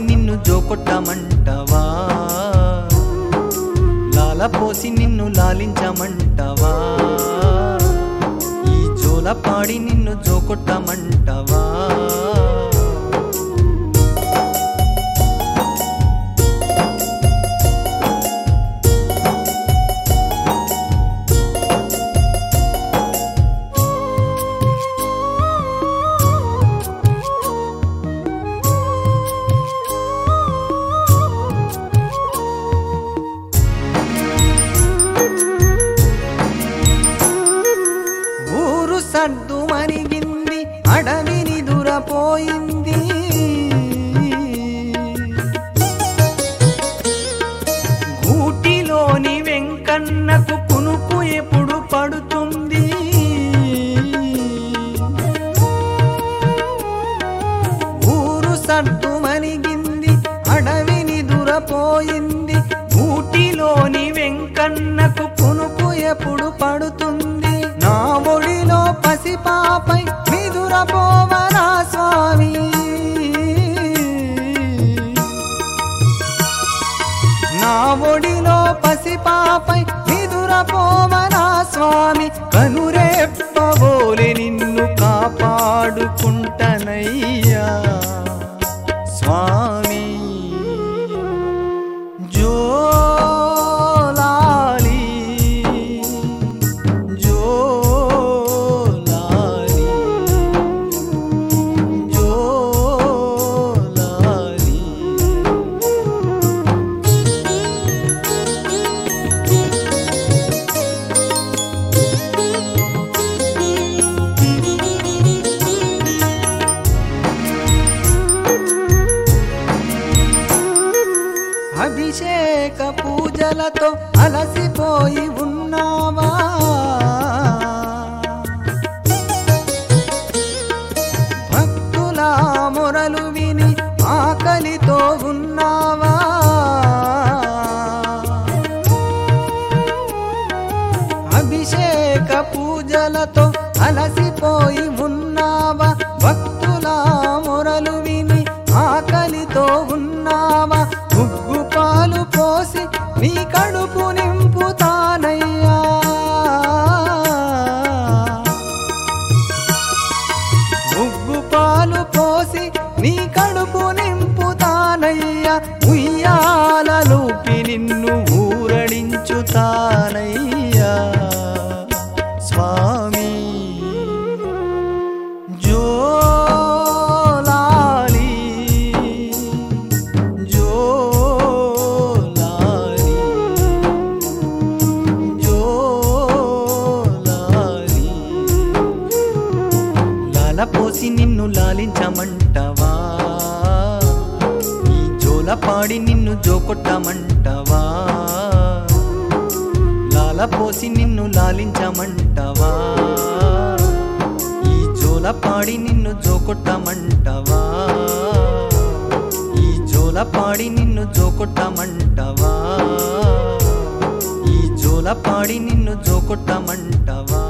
నిన్ను జోకొట్టమంటవా లాలపోసి నిన్ను లాలించమంటవా ఈ జోలపాడి నిన్ను జోకొట్టమంటవా ఊరు సర్దు మరిగింది అడవిని దురపోయింది గూటిలోని వెంకన్నకు కునుకు ఎప్పుడు పడుతుంది ఊరు సర్దు మరిగింది అడవిని దురపోయింది ఊటిలోని వెంకన్నకు కునుకు ఎప్పుడు పడుతుంది నా ఒడిలో పసిపాపై మిదురపోవరా స్వామి నా ఒడిలో పసిపాపై మిదురపోవరా స్వామి కనురేప్పబోలే నిన్ను కాపాడుకుంటనయ్యా స్వామి జోలాలి జోలాలి జోలాలి అభిషేక పూజలతో అలసిపోయి ఉన్నావా భక్తుల మొరలు విని ఆకలితో ఉన్నావా అభిషేక పూజలతో అలసిపోయి ఉన్నావా భక్తుల మొరలు విని ఆకలితో ఉన్నావా ఉగ్గు పాలు పోసి నీ కడుపు నింపుతానయ్యా ఉగ్గు పాలు పోసి నీ కడుపు నింపుతానయ్యా ఉయ్యాలూపి నిన్ను ఊరడించుతానయ్యా స్వామి జోలాలి జోలాలి జోలాలి లాలపోసి నిన్ను లాలించమంటవా ఈ జోలపాడి నిన్ను జోకొట్టమంటవా లాలపోసి నిన్ను లాలించమంటవా ఈ జోలపాడి నిన్ను జోకొట్టమంటవా ఈ జోలపాడి నిన్ను జోకొట్టమంటవా ఈ జోలపాడి నిన్ను జోకొట్టమంటవా